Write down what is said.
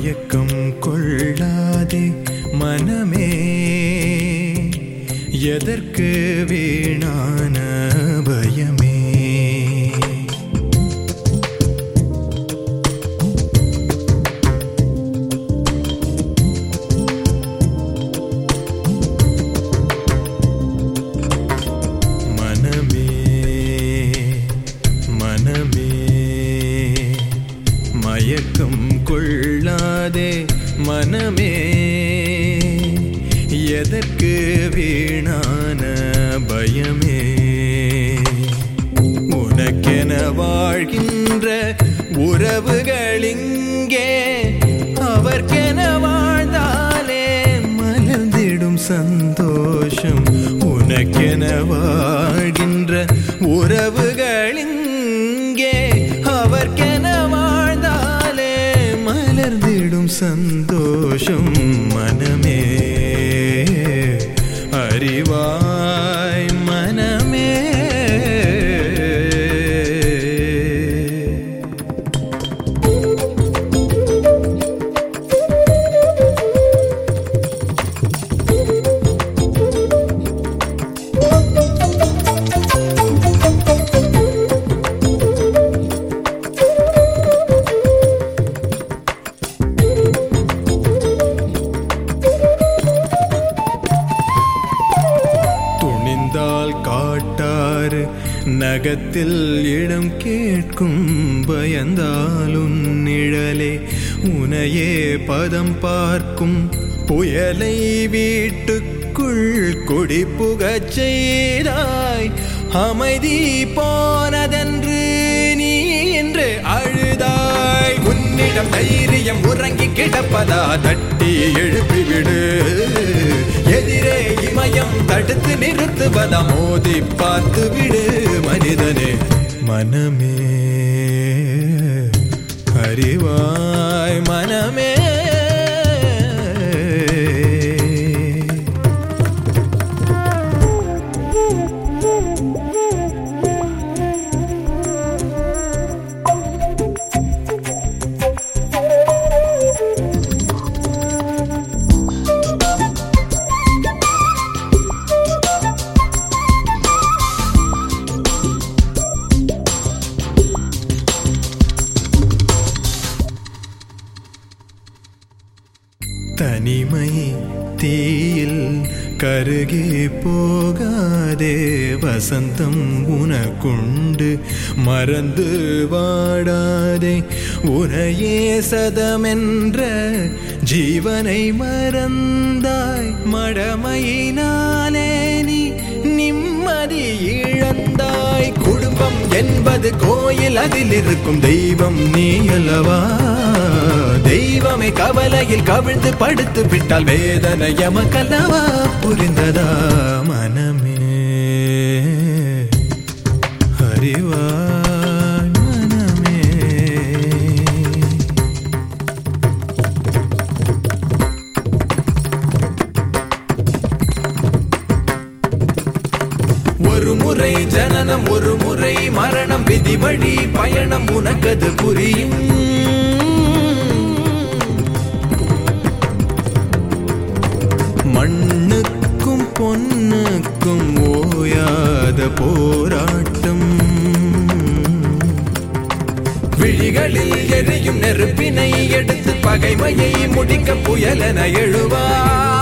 மயக்கம் கொள்ளாதே மனமே எதற்கு வீணான பயமே மனமே மனமே மயக்கம் கொள்ளாதே மனமே எதற்கு வீணான பயமே உனக்கென வாழ்கின்ற உறவுகளிங்கே அவர்க்கென வாழ்ந்தாலே மலர்ந்திடும் சந்தோஷம் உனக்கென வாழ்கின்ற உறவுகளிங்கே அவர்க்கென வாழ்ந்தாலே மலர்ந்திடும் சந்தோஷம் மனமே அறிவாய் மனமே துணிந்தால் காட்டாறு நகத்தில் இடம் கேட்கும் பயந்தாலும் நிழலே உனையே பதம் பார்க்கும் புயலை வீட்டுக்குள் கொடி புகச் செய்தாய் அமைதி போனதென்று நீ இன்று அழுதாய் உன்னிடம் தைரியம் உறங்கி கிடப்பதா தட்டி எழுப்பிவிடு எதிரே இமயம் தடுத்து நிறுத்துவதா மோதி பார்த்து விடு மனிதனே மனமே அறிவாய் மனமே தனிமை தீயில் கருகே போகாதே வசந்தம் உனக்குண்டு மறந்து வாடாதே உனையே சதமென்ற ஜீவனை மறந்தாய் மடமையினாலே நீ நிம்மதி இழந்தாய் குடும்பம் என்பது கோயில் அதில் இருக்கும் தெய்வம் நீ அல்லவா தெய்வமே கவலையில் கவிழ்ந்து படுத்து விட்டால் வேதனை எமக்கல்லவா புரிந்ததா மனமே அறிவாய் மனமே ஒரு முறை ஜனனம் ஒரு முறை மரணம் விதி வழி பயணம் உனக்கது புரியும் மண்ணுக்கும் பொன்னுக்கும் ஓயாத போராட்டம் விழிகளில் எரியும் நெருப்பினை எடுத்து பகைமையை முடிக்க புயலென எழுவா